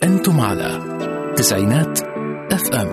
أنتم على تسعينات اف ام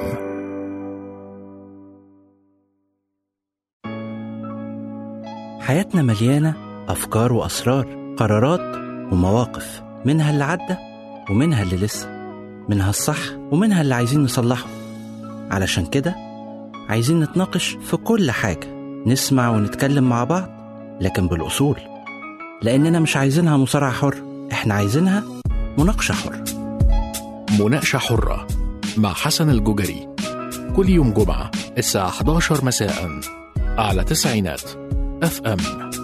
حياتنا مليانة أفكار وأسرار قرارات ومواقف منها اللي عدى ومنها اللي لسه منها الصح ومنها اللي عايزين نصلحه علشان كده عايزين نتناقش في كل حاجة نسمع ونتكلم مع بعض لكن بالأصول لأننا مش عايزينها مصارعة حر احنا عايزينها مناقشة حرة مناقشة حرة مع حسن الجوجري كل يوم جمعة الساعة 11 مساء على تسعينات اف ام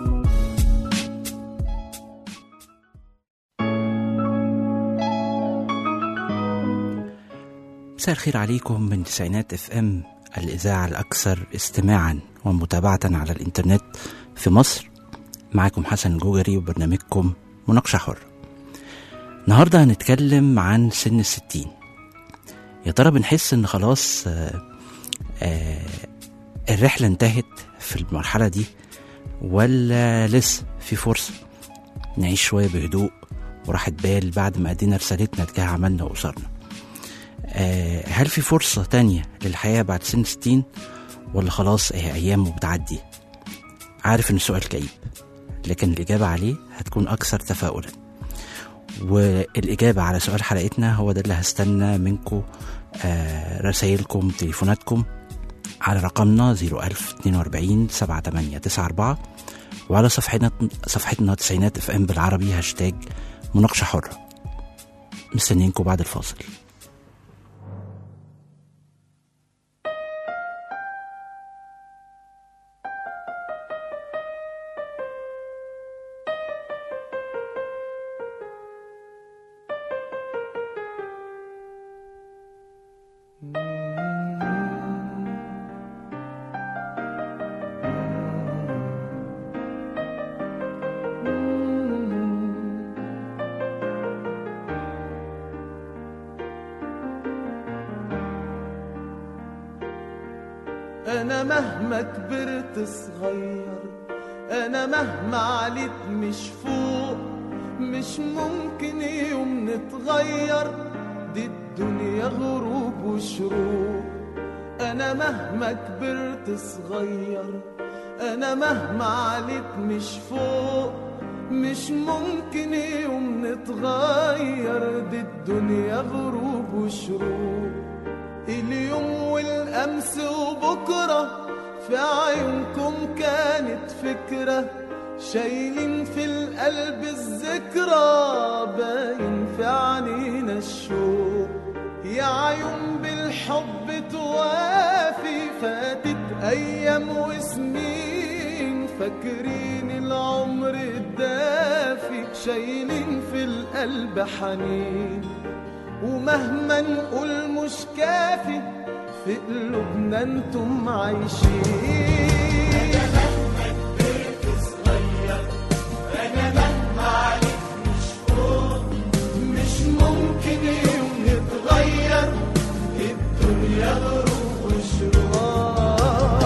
مساء الخير عليكم من تسعينات اف ام الإذاعة الأكثر استماعا ومتابعة على الإنترنت في مصر معاكم حسن الجوجري وبرنامجكم مناقشة حرة النهاردة هنتكلم عن سن الستين يا ترى بنحس ان خلاص آه آه الرحلة انتهت في المرحلة دي ولا لسه في فرصة نعيش شوية بهدوء وراحة بال بعد ما أدينا رسالتنا تجاه عملنا وأسرنا آه هل في فرصة تانية للحياة بعد سن ستين ولا خلاص هي أيام وبتعدي عارف إن السؤال كئيب لكن الإجابة عليه هتكون أكثر تفاؤلا والإجابة على سؤال حلقتنا هو ده اللي هستنى منكم آه رسايلكم تليفوناتكم على رقمنا 01042 7894 وعلى صفحتنا صفحتنا تسعينات اف ام بالعربي هاشتاج مناقشة حرة مستنيينكم بعد الفاصل أنا مهما كبرت صغير أنا مهما عليت مش فوق مش ممكن يوم نتغير دي الدنيا غروب وشروق أنا مهما كبرت صغير أنا مهما عليت مش فوق مش ممكن يوم نتغير دي الدنيا غروب وشروق اليوم والأمس وبكرة في عيونكم كانت فكرة شايلين في القلب الذكرى باين في عنينا الشوق يا عيون بالحب توافي فاتت أيام وسنين فاكرين العمر الدافي شايلين في القلب حنين ومهما نقول مش كافي في قلوبنا انتم عايشين مش ممكن يوم نتغير الدنيا غروب وشروق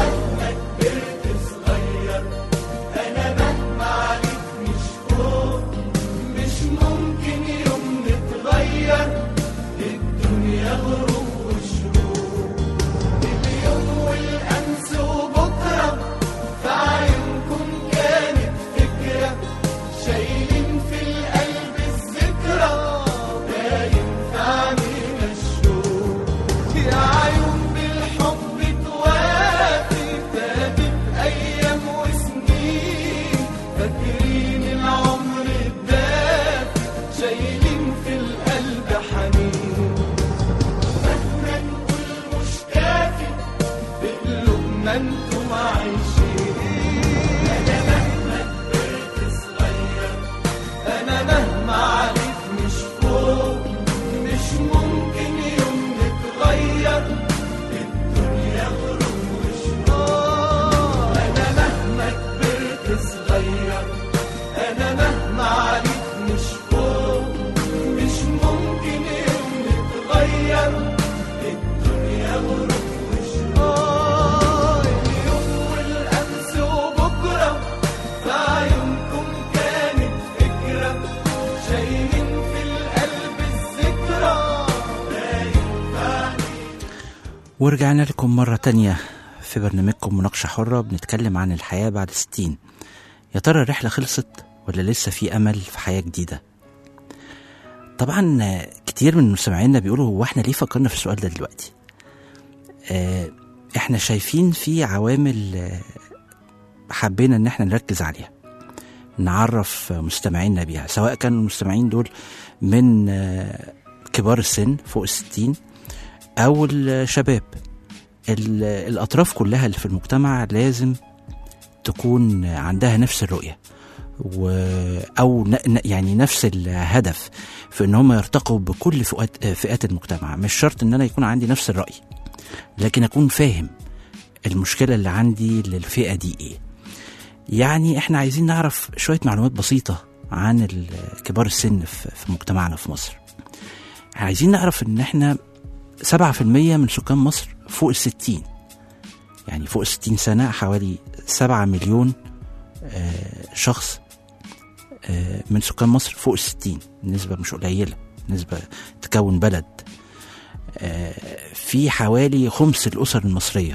مش ممكن يوم نتغير الدنيا غروب وشروق اليوم والأمس وبكرة في عيونكم كانت فكرة شايلين في القلب الذكرى باين في عينينا الشوق يا عيون بالحب توافي فاتت أيام وسنين فاكرين العمر الدافي شايلين في القلب حنين مهما نقول مش كافي في قلوبنا انتم عايشين انا مهما كبرت صغير انا مهما عليك مش فوق مش ممكن يوم نتغير الدنيا غروب وشروق انا مهما كبرت صغير انا مهما عليك مش فوق مش ممكن يوم نتغير الدنيا غروب وشروق ورجعنا لكم مرة تانية في برنامجكم مناقشة حرة بنتكلم عن الحياة بعد ستين يا ترى الرحلة خلصت ولا لسه في أمل في حياة جديدة طبعا آه، كتير من مستمعينا بيقولوا هو احنا ليه فكرنا في السؤال ده دلوقتي آه، احنا شايفين في عوامل آه، حبينا ان احنا نركز عليها نعرف مستمعينا بيها سواء كانوا المستمعين دول من آه، كبار السن فوق الستين او الشباب ال- الاطراف كلها اللي في المجتمع لازم تكون عندها نفس الرؤيه و او ن- ن- يعني نفس الهدف في ان هم يرتقوا بكل فئات فئات المجتمع مش شرط ان انا يكون عندي نفس الراي لكن اكون فاهم المشكله اللي عندي للفئه دي ايه يعني احنا عايزين نعرف شويه معلومات بسيطه عن ال- كبار السن في في مجتمعنا في مصر عايزين نعرف ان احنا سبعة في المية من سكان مصر فوق الستين يعني فوق الستين سنة حوالي سبعة مليون آه، شخص آه، من سكان مصر فوق الستين نسبة مش قليلة نسبة تكون بلد آه، في حوالي خمس الأسر المصرية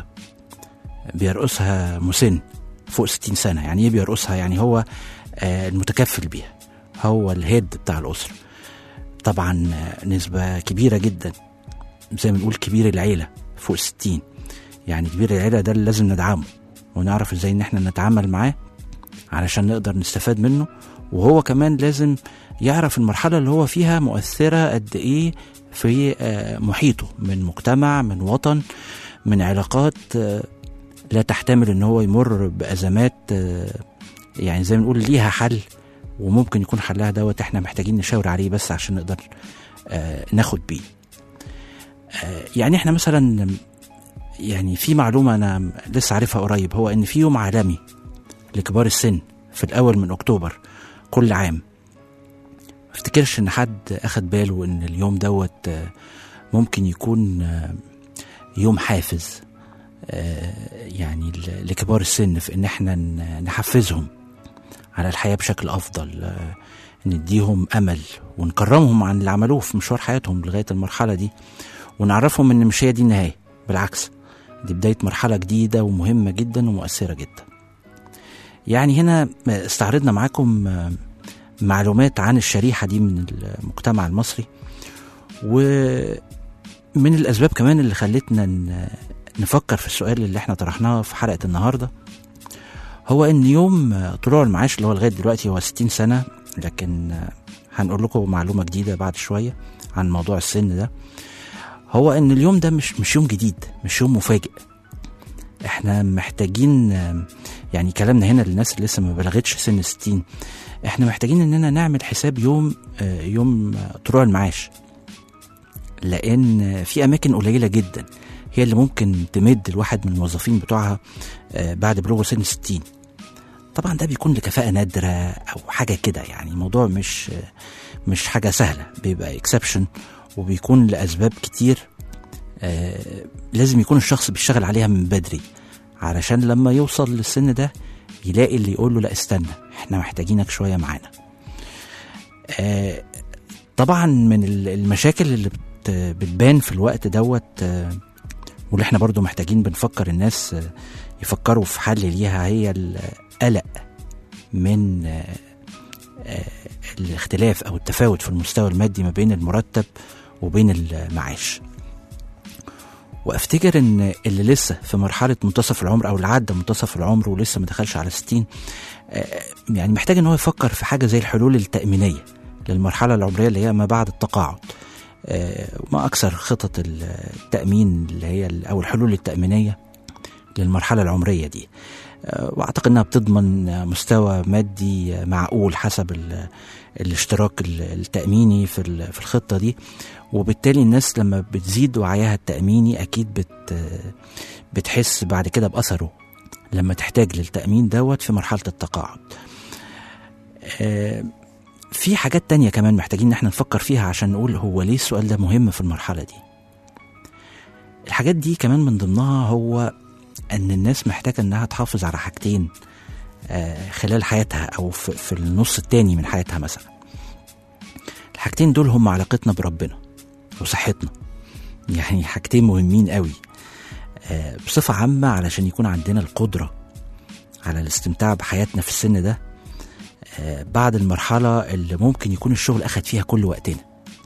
بيرقصها مسن فوق ستين سنة يعني ايه بيرقصها يعني هو آه، المتكفل بيها هو الهيد بتاع الأسرة طبعا آه، نسبة كبيرة جدا زي ما نقول كبير العيلة فوق الستين يعني كبير العيلة ده اللي لازم ندعمه ونعرف ازاي ان احنا نتعامل معاه علشان نقدر نستفاد منه وهو كمان لازم يعرف المرحلة اللي هو فيها مؤثرة قد ايه في آه، محيطه من مجتمع من وطن من علاقات آه، لا تحتمل ان هو يمر بأزمات آه، يعني زي ما نقول ليها حل وممكن يكون حلها دوت احنا محتاجين نشاور عليه بس عشان نقدر آه، ناخد بيه آه، يعني احنا مثلا يعني في معلومة أنا لسه عارفها قريب هو إن في يوم عالمي لكبار السن في الأول من أكتوبر كل عام ما افتكرش إن حد أخد باله إن اليوم دوت آه، ممكن يكون آه، يوم حافز آه، يعني ل- لكبار السن في إن إحنا ن- نحفزهم على الحياة بشكل أفضل آه، نديهم أمل ونكرمهم عن اللي عملوه في مشوار حياتهم لغاية المرحلة دي ونعرفهم إن مش هي دي النهاية بالعكس دي بداية مرحلة جديدة ومهمة جدا ومؤثرة جدا يعني هنا استعرضنا معاكم آه، معلومات عن الشريحة دي من المجتمع المصري ومن الأسباب كمان اللي خلتنا ن- نفكر في السؤال اللي احنا طرحناه في حلقة النهاردة هو ان يوم آه، طلوع المعاش اللي هو لغاية دلوقتي هو 60 سنة لكن آه، هنقول لكم معلومة جديدة بعد شوية عن موضوع السن ده هو ان اليوم ده مش مش يوم جديد مش يوم مفاجئ احنا محتاجين آم، يعني كلامنا هنا للناس اللي لسه ما بلغتش سن 60 احنا محتاجين اننا نعمل حساب يوم آه، يوم آه، طلوع المعاش لان آه، في اماكن قليله جدا هي اللي ممكن تمد الواحد من الموظفين بتوعها آه، بعد بلوغ سن 60 طبعا ده بيكون لكفاءة نادرة أو حاجة كده يعني الموضوع مش آه، مش حاجة سهلة بيبقى اكسبشن وبيكون لأسباب كتير آه، لازم يكون الشخص بيشتغل عليها من بدري علشان لما يوصل للسن ده يلاقي اللي يقول له لا استنى احنا محتاجينك شوية معانا آه، طبعا من ال- المشاكل اللي بت- بتبان في الوقت دوت آه، واللي احنا برضو محتاجين بنفكر الناس آه، يفكروا في حل ليها هي القلق من آه، آه، الاختلاف او التفاوت في المستوى المادي ما بين المرتب وبين المعاش وافتكر ان اللي لسه في مرحله منتصف العمر او اللي عدى منتصف العمر ولسه ما دخلش على 60 آه، يعني محتاج ان هو يفكر في حاجه زي الحلول التامينيه للمرحله العمريه اللي هي ما بعد التقاعد آه، ما اكثر خطط التامين اللي هي ال- او الحلول التامينيه للمرحله العمريه دي آه، واعتقد انها بتضمن آه، مستوى مادي آه، معقول حسب ال- الاشتراك ال- التاميني في ال- في الخطه دي وبالتالي الناس لما بتزيد وعيها التاميني اكيد بت بتحس بعد كده باثره لما تحتاج للتامين دوت في مرحله التقاعد آه، في حاجات تانية كمان محتاجين ان احنا نفكر فيها عشان نقول هو ليه السؤال ده مهم في المرحله دي الحاجات دي كمان من ضمنها هو ان الناس محتاجه انها تحافظ على حاجتين آه، خلال حياتها او في, في النص التاني من حياتها مثلا الحاجتين دول هم علاقتنا بربنا وصحتنا يعني حاجتين مهمين قوي آه، بصفة عامة علشان يكون عندنا القدرة على الاستمتاع بحياتنا في السن ده آه، بعد المرحلة اللي ممكن يكون الشغل أخد فيها كل وقتنا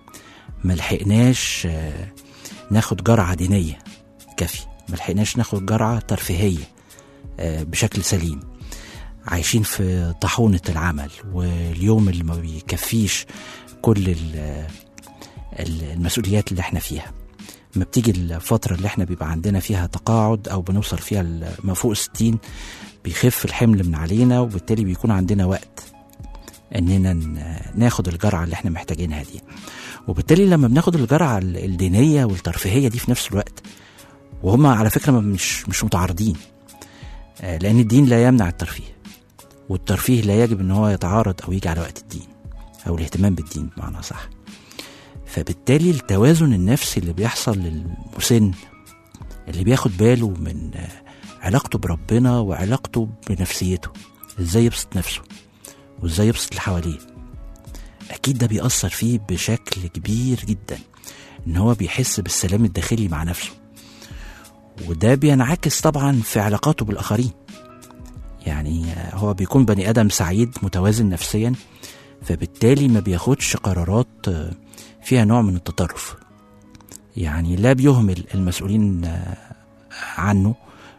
ملحقناش آه، ناخد جرعة دينية كافية ملحقناش ناخد جرعة ترفيهية آه، بشكل سليم عايشين في طاحونة العمل واليوم اللي ما بيكفيش كل ال- ال- المسؤوليات اللي احنا فيها ما بتيجي الفترة اللي احنا بيبقى عندنا فيها تقاعد أو بنوصل فيها ل- ما فوق الستين بيخف الحمل من علينا وبالتالي بيكون عندنا وقت اننا ن- ناخد الجرعة اللي احنا محتاجينها دي وبالتالي لما بناخد الجرعة ال- الدينية والترفيهية دي في نفس الوقت وهما على فكرة ما- مش مش متعارضين آه، لأن الدين لا يمنع الترفيه والترفيه لا يجب ان هو يتعارض او يجي على وقت الدين او الاهتمام بالدين بمعنى صح فبالتالي التوازن النفسي اللي بيحصل للمسن اللي بياخد باله من آه، علاقته بربنا وعلاقته بنفسيته ازاي يبسط نفسه وازاي يبسط اللي حواليه اكيد ده بيأثر فيه بشكل كبير جدا ان هو بيحس بالسلام الداخلي مع نفسه وده بينعكس طبعا في علاقاته بالاخرين يعني آه، هو بيكون بني ادم سعيد متوازن نفسيا فبالتالي ما بياخدش قرارات آه، فيها نوع من التطرف يعني لا بيهمل المسؤولين آه، عنه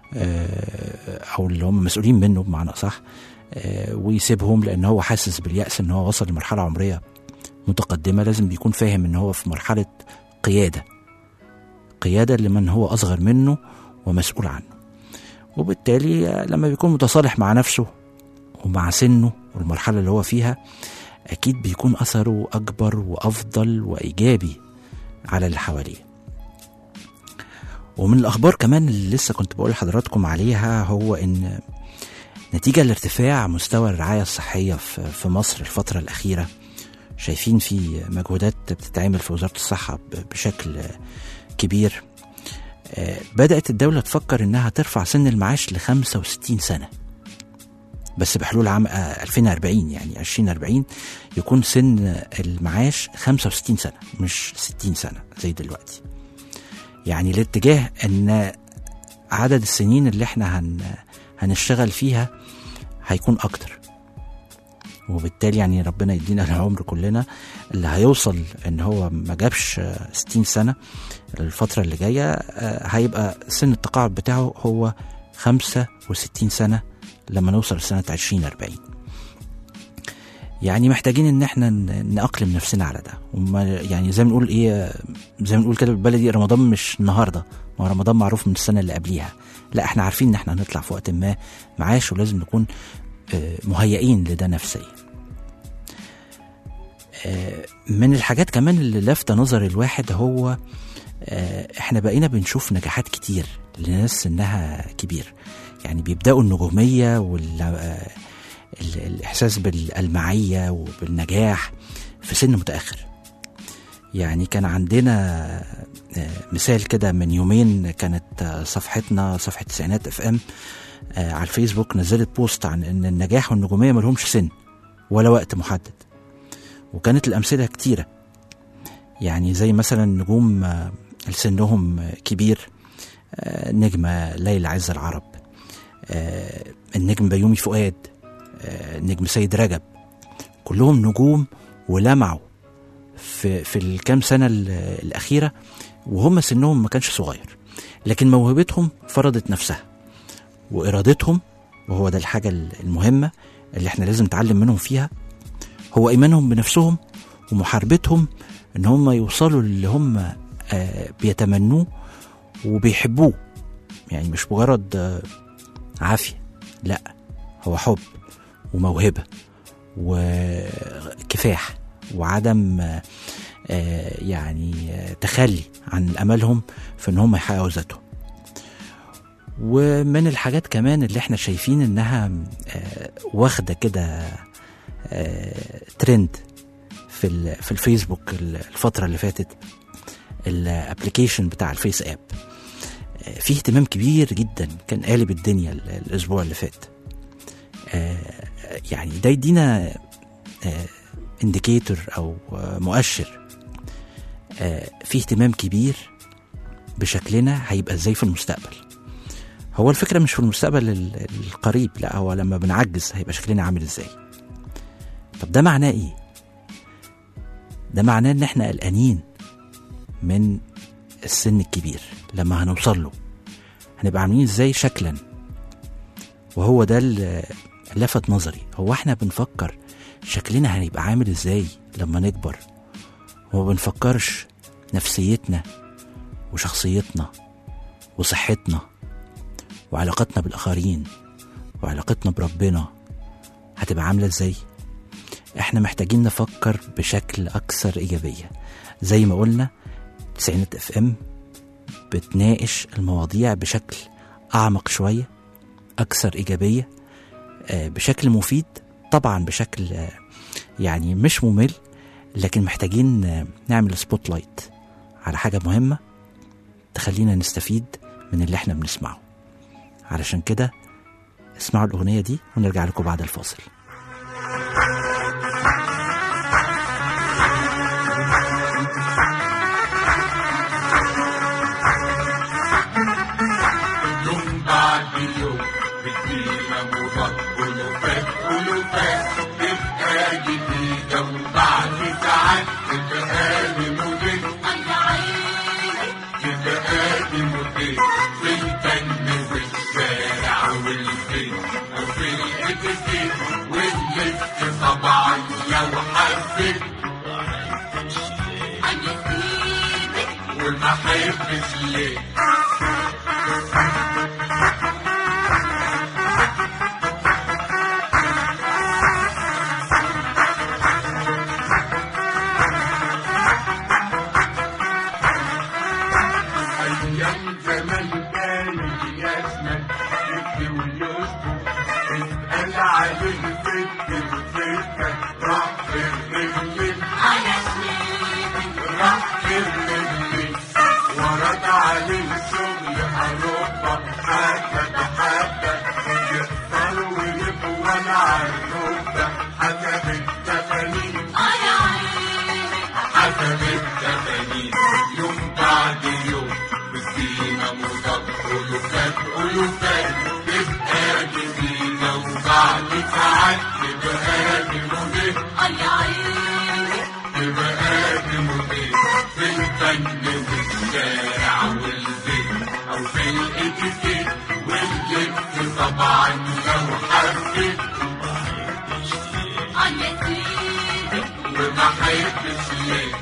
آه، او اللي هم مسؤولين منه بمعنى اصح آه، ويسيبهم لان هو حاسس باليأس ان هو وصل لمرحله عمريه متقدمه لازم بيكون فاهم ان هو في مرحله قياده قياده لمن هو اصغر منه ومسؤول عنه وبالتالي آه، لما بيكون متصالح مع نفسه ومع سنه والمرحله اللي هو فيها اكيد بيكون اثره اكبر وافضل وايجابي على اللي حواليه ومن الاخبار كمان اللي لسه كنت بقول لحضراتكم عليها هو ان نتيجة لارتفاع مستوى الرعاية الصحية في في مصر الفترة الأخيرة شايفين في مجهودات بتتعمل في وزارة الصحة ب- بشكل كبير آه، بدأت الدولة تفكر إنها ترفع سن المعاش ل 65 سنة بس بحلول عام آه، 2040 يعني 2040 يكون سن المعاش 65 سنة مش 60 سنة زي دلوقتي يعني الاتجاه ان عدد السنين اللي احنا هن هنشتغل فيها هيكون اكتر وبالتالي يعني ربنا يدينا العمر كلنا اللي هيوصل ان هو ما جابش آه، 60 سنه الفتره اللي جايه آه، هيبقى سن التقاعد بتاعه هو 65 سنه لما نوصل لسنه 2040 يعني محتاجين ان احنا ن- نأقلم نفسنا على ده وما يعني زي ما نقول ايه زي ما نقول كده بالبلدي رمضان مش النهارده ما هو رمضان معروف من السنه اللي قبليها لا احنا عارفين ان احنا هنطلع في وقت ما معاش ولازم نكون آه، مهيئين لده نفسيا آه، من الحاجات كمان اللي لافته نظر الواحد هو آه، احنا بقينا بنشوف نجاحات كتير لناس سنها كبير يعني بيبداوا النجوميه وال آه، ال- الاحساس بالالمعيه وبالنجاح في سن متاخر يعني كان عندنا آه، مثال كده من يومين كانت آه، صفحتنا صفحه تسعينات اف ام على الفيسبوك نزلت بوست عن ان النجاح والنجوميه ملهمش سن ولا وقت محدد وكانت الامثله كتيره يعني زي مثلا نجوم آه، سنهم آه، كبير آه، نجمه ليلى عز العرب آه، النجم بيومي فؤاد آه، نجم سيد رجب كلهم نجوم ولمعوا في في الكام سنه ال- الاخيره وهم سنهم ما كانش صغير لكن موهبتهم فرضت نفسها وارادتهم وهو ده الحاجه المهمه اللي احنا لازم نتعلم منهم فيها هو ايمانهم بنفسهم ومحاربتهم ان هم يوصلوا اللي هم آه، بيتمنوه وبيحبوه يعني مش مجرد آه، عافيه لا هو حب وموهبه وكفاح وعدم آه، آه، يعني آه، تخلي عن املهم في ان هم يحققوا ذاتهم ومن الحاجات كمان اللي احنا شايفين انها آه، واخده كده آه، ترند في ال- في الفيسبوك الفتره اللي فاتت الابلكيشن بتاع الفيس اب آه، فيه اهتمام كبير جدا كان قالب الدنيا ال- الاسبوع اللي فات آه، يعني ده يدينا انديكيتور او آه، مؤشر آه، في اهتمام كبير بشكلنا هيبقى ازاي في المستقبل هو الفكرة مش في المستقبل ال- القريب لا هو لما بنعجز هيبقى شكلنا عامل ازاي طب ده معناه ايه ده معناه ان احنا قلقانين من السن الكبير لما هنوصل له هنبقى عاملين ازاي شكلا وهو ده اللي لفت نظري هو احنا بنفكر شكلنا هيبقى عامل ازاي لما نكبر وما بنفكرش نفسيتنا وشخصيتنا وصحتنا وعلاقتنا بالآخرين وعلاقتنا بربنا هتبقى عاملة ازاي احنا محتاجين نفكر بشكل أكثر إيجابية زي ما قلنا تسعينات اف ام بتناقش المواضيع بشكل أعمق شوية أكثر إيجابية آه، بشكل مفيد طبعا بشكل آه، يعني مش ممل لكن محتاجين آه، نعمل سبوت لايت على حاجة مهمة تخلينا نستفيد من اللي احنا بنسمعه علشان كده اسمعوا الأغنية دي ونرجع لكم بعد الفاصل يوم بعد يوم بتجينا مضاد ألوفات ألوفات تبقى جديدة وبعد ساعات تبقى لي مدير تبقى لي مدير في الفن والشارع والبيت وفي الاتيكيت واللبس طبعا لو حبيت وما حبش ليه أيام زمان كان يسمن ست ويسكن اسأل عليه ست وستة راح في الرجل راح في الرجل ورد عليه شغل أوروبا حتى بحتى يقدر ويلف ولا عالركبة حسب التفانين حسب التفانين يوم بعد يوم بسينا مضاد ألوفات ألوفات تبقى جديدة وبعد ساعات تبقى جمودة تبقى جمودة في الفن والشارع والبيت أو في الاتيكيت واللبس طبعا لو حبيت وما حبش ليه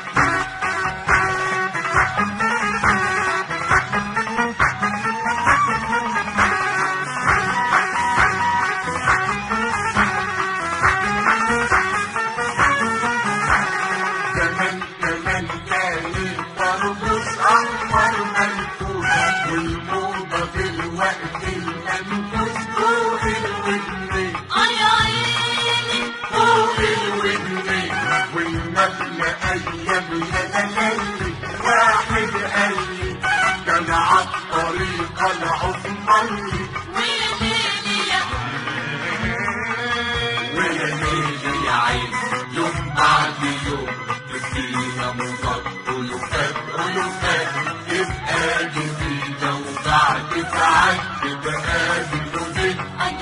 كمان كمان كان الطربوش أحمر منفوش والموضة في الوقت المنفوش فوق الودنين فوق الودنين والنبل أيام يتللي واحد قال لي كان عالطريقة العثماني ويا ليل يا عين يوم بعد يوم تدينا مضاد ألوفات ألوفات تبقى جديدة وبعد ساعات تبقى جديدة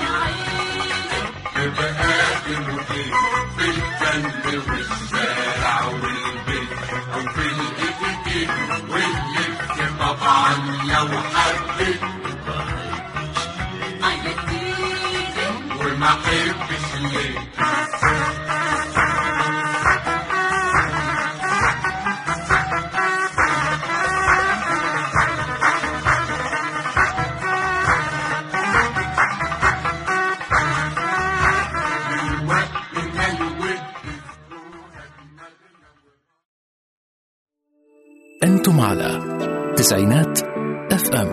تبقى جديدة في الفن والشارع والبيت أو في الاتيكيت واللبس طبعا لو حبيت وما حبش ليه الوقت ما الود أنتم على تسعينات اف ام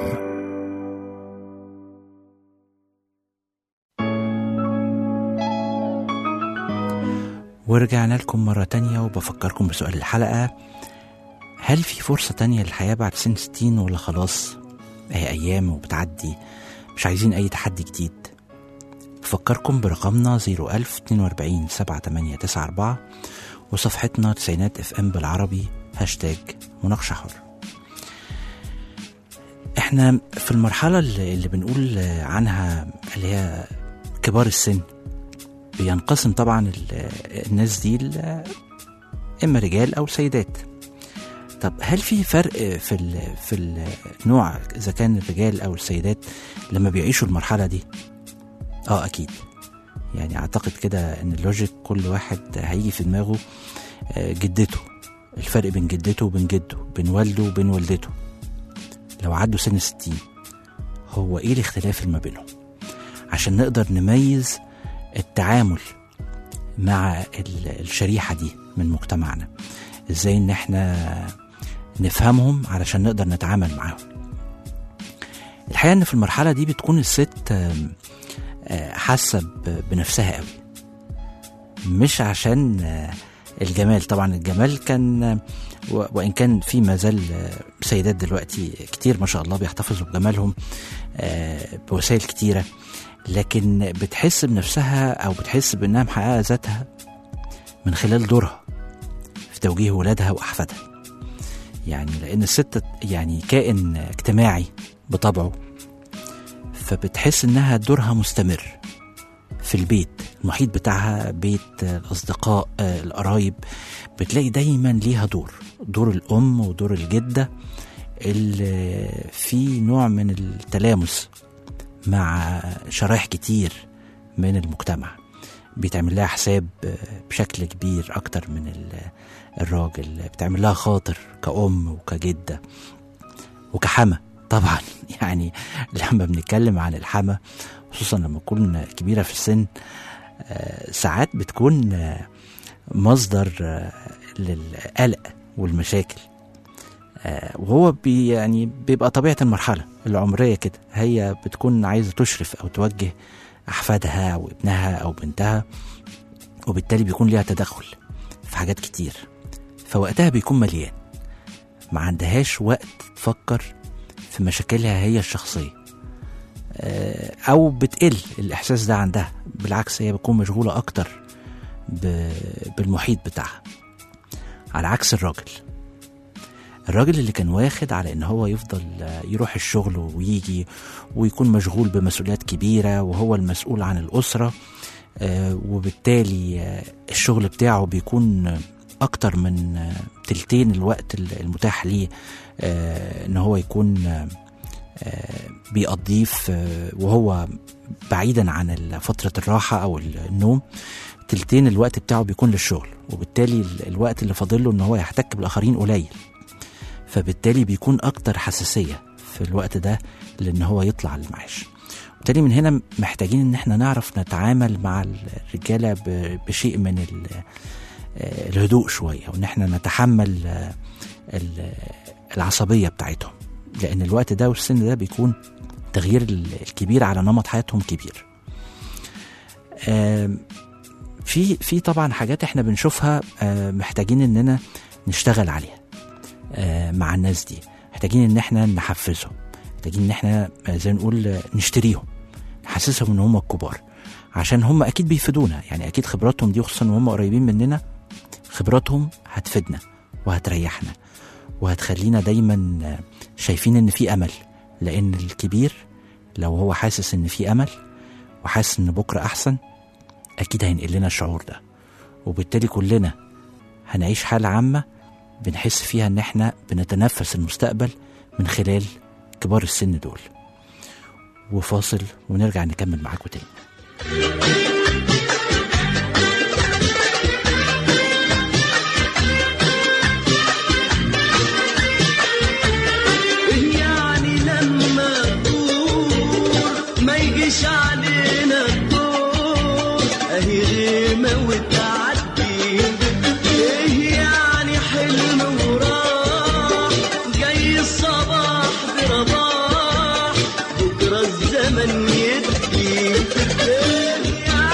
ورجعنا لكم مرة تانية وبفكركم بسؤال الحلقة هل في فرصة تانية للحياة بعد سن 60 ولا خلاص هي أيام وبتعدي مش عايزين أي تحدي جديد بفكركم برقمنا 01042 7894 وصفحتنا تسعينات اف ام بالعربي هاشتاج مناقشة حر احنا في المرحلة اللي اللي بنقول عنها اللي هي كبار السن بينقسم طبعا ال- الناس دي ل- اما رجال او سيدات طب هل في فرق في ال في النوع اذا كان الرجال او السيدات لما بيعيشوا المرحله دي اه اكيد يعني اعتقد كده ان اللوجيك كل واحد هيجي في دماغه آه، جدته الفرق بين جدته وبين جده بين والده وبين والدته لو عدوا سن الستين هو ايه الاختلاف اللي ما بينهم عشان نقدر نميز التعامل مع ال- الشريحة دي من مجتمعنا ازاي ان احنا نفهمهم علشان نقدر نتعامل معاهم الحقيقة ان في المرحلة دي بتكون الست آم، آه، حاسة ب- بنفسها قوي مش عشان آه، الجمال طبعا الجمال كان آه، و- وان كان في ما زال آه، سيدات دلوقتي كتير ما شاء الله بيحتفظوا بجمالهم آه، بوسائل كتيره لكن بتحس بنفسها او بتحس بانها محققه ذاتها من خلال دورها في توجيه ولادها واحفادها يعني لان الست يعني كائن اجتماعي بطبعه فبتحس انها دورها مستمر في البيت المحيط بتاعها بيت آه، الاصدقاء آه، القرايب بتلاقي دايما ليها دور دور الام ودور الجده اللي في نوع من التلامس مع شرائح كتير من المجتمع بيتعمل لها حساب آه، بشكل كبير اكتر من ال- الراجل بتعمل لها خاطر كأم وكجدة وكحما طبعا يعني لما بنتكلم عن الحما خصوصا لما تكون كبيرة في السن آه، ساعات بتكون آه، مصدر آه، للقلق والمشاكل آه، وهو بي يعني بيبقى طبيعة المرحلة العمرية كده هي بتكون عايزة تشرف أو توجه أحفادها أو ابنها أو بنتها وبالتالي بيكون ليها تدخل في حاجات كتير فوقتها بيكون مليان ما عندهاش وقت تفكر في مشاكلها هي الشخصية آه، أو بتقل الإحساس ده عندها بالعكس هي بتكون مشغولة أكتر ب- بالمحيط بتاعها على عكس الراجل الراجل اللي كان واخد على ان هو يفضل آه، يروح الشغل ويجي ويكون مشغول بمسؤوليات كبيرة وهو المسؤول عن الأسرة آه، وبالتالي آه، الشغل بتاعه بيكون آه، أكتر من آه، تلتين الوقت ال- المتاح ليه آه، ان هو يكون آه، آه، بيقضيه في- وهو بعيدا عن ال- فترة الراحة أو النوم تلتين الوقت بتاعه بيكون للشغل وبالتالي ال- الوقت اللي فاضله ان هو يحتك بالآخرين قليل فبالتالي بيكون أكتر حساسية في الوقت ده لأن هو يطلع المعاش وبالتالي من هنا محتاجين ان احنا نعرف نتعامل مع الرجالة ب- بشيء من ال- آه، الهدوء شوية وان احنا نتحمل آه، ال- العصبية بتاعتهم لأن الوقت ده والسن ده بيكون تغيير ال- الكبير على نمط حياتهم كبير آم، في في طبعا حاجات احنا بنشوفها آه، محتاجين اننا نشتغل عليها آه، مع الناس دي محتاجين ان احنا نحفزهم محتاجين ان احنا آه، زي ما نقول آه، نشتريهم نحسسهم ان هم الكبار عشان هم اكيد بيفيدونا يعني اكيد خبراتهم دي خصوصا وهم قريبين مننا خبراتهم هتفيدنا وهتريحنا وهتخلينا دايما آه، شايفين ان في امل لان الكبير لو هو حاسس ان في امل وحاسس ان بكره احسن اكيد هينقل لنا الشعور ده وبالتالي كلنا هنعيش حالة عامة بنحس فيها ان احنا بنتنفس المستقبل من خلال كبار السن دول وفاصل ونرجع نكمل معاكم تاني يعني لما تدور ما يجيش علينا الدور اهي غيمة وتعدي ايه يعني حلم وراح جاي الصباح برباح بكرة الزمن يدي ايه يعني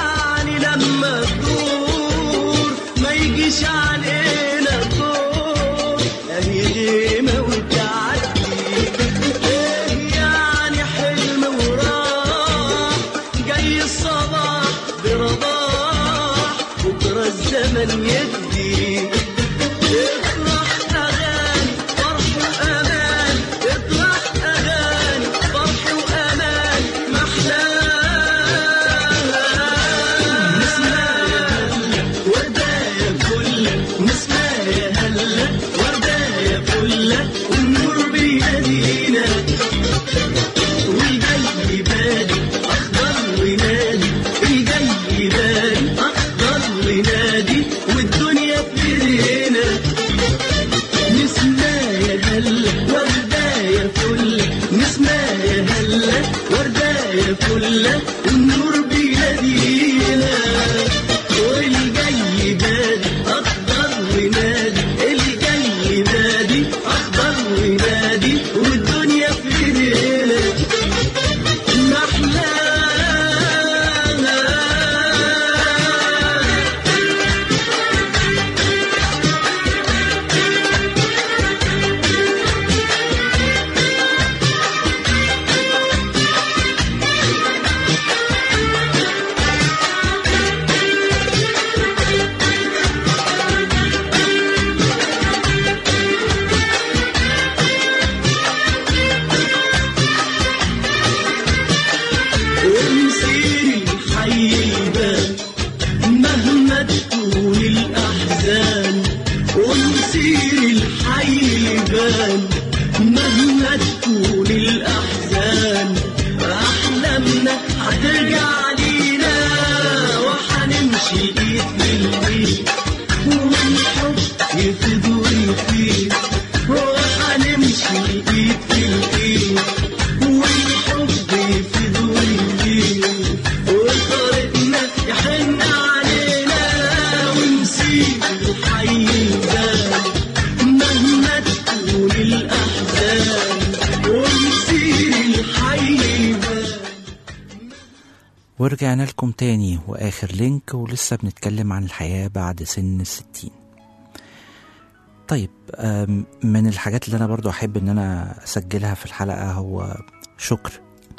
الحي يبان مهما تكون الأحزان أحلامنا هترجع لينا وحنمشي إيد في الإيد والحب يفضل يفيد وحنمشي إيد في الإيد والحب يفضل يفيد وطريقنا يحن علينا ونسيب الحي البان مهما تكون الأحزان ونسيب الحي البان ورجعنا لكم تاني وآخر لينك ولسه بنتكلم عن الحياة بعد سن الستين طيب آم، من الحاجات اللي أنا برضو أحب إن أنا أسجلها في الحلقة هو شكر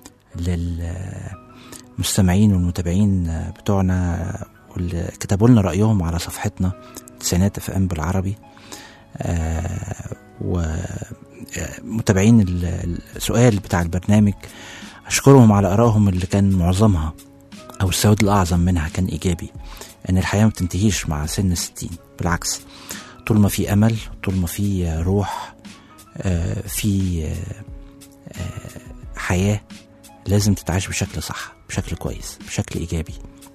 للمستمعين والمتابعين بتوعنا واللي كتبوا لنا رأيهم على صفحتنا تسعينات اف ام بالعربي آه، ومتابعين ال- السؤال بتاع البرنامج أشكرهم على آرائهم اللي كان معظمها أو السواد الأعظم منها كان إيجابي إن الحياة ما بتنتهيش مع سن الستين بالعكس طول ما في أمل طول ما في روح آه، في آه، آه، حياة لازم تتعاش بشكل صح بشكل كويس بشكل إيجابي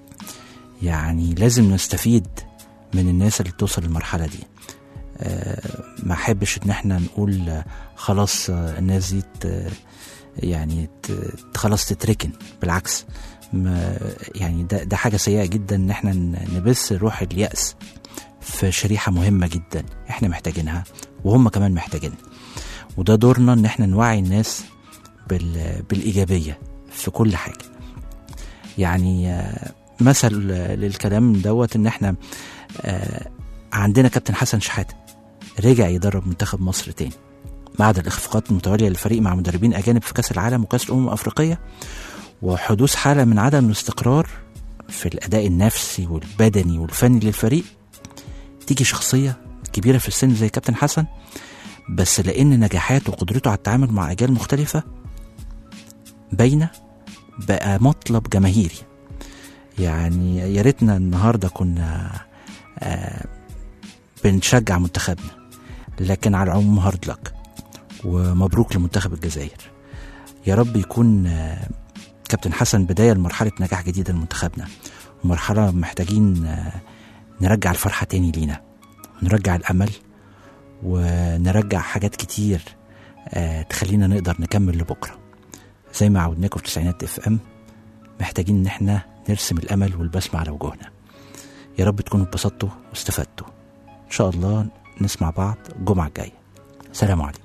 يعني لازم نستفيد من الناس اللي بتوصل للمرحلة دي آه، ما احبش ان احنا نقول آه، خلاص آه، الناس دي ت- يعني ت- خلاص تتركن بالعكس ما يعني ده, ده حاجة سيئة جدا ان احنا ن- نبث روح اليأس في شريحة مهمة جدا احنا محتاجينها وهم كمان محتاجينها وده دورنا ان احنا نوعي الناس بال... بالإيجابية في كل حاجة يعني آه، مثل آه، للكلام دوت ان احنا آه، عندنا كابتن حسن شحاتة رجع يدرب منتخب مصر تاني بعد الإخفاقات المتوالية للفريق مع مدربين أجانب في كأس العالم وكأس الأمم الأفريقية وحدوث حالة من عدم الاستقرار في الأداء النفسي والبدني والفني للفريق تيجي شخصية كبيرة في السن زي كابتن حسن بس لأن نجاحاته وقدرته على التعامل مع أجيال مختلفة باينة بقى مطلب جماهيري يعني يا ريتنا النهارده كنا آه بنشجع منتخبنا لكن على العموم هارد لك ومبروك لمنتخب الجزائر يا رب يكون آه كابتن حسن بداية لمرحلة نجاح جديدة لمنتخبنا ومرحلة محتاجين آه نرجع الفرحة تاني لينا ونرجع الأمل ونرجع حاجات كتير آه تخلينا نقدر نكمل لبكرة زي ما عودناكم في تسعينات اف ام محتاجين ان احنا نرسم الامل والبسمة على وجوهنا يا رب تكونوا اتبسطتوا واستفدتوا ان شاء الله نسمع بعض الجمعة الجاية سلام عليكم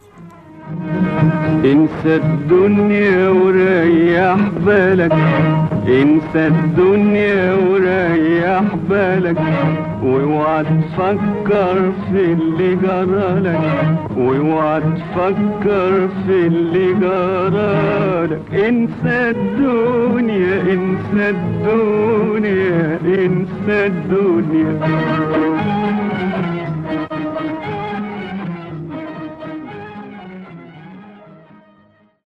انسى الدنيا وريح بالك انسى الدنيا وريح بالك واوعى تفكر في اللي جرالك واوعى تفكر في اللي جرالك انسى الدنيا انسى الدنيا انسى الدنيا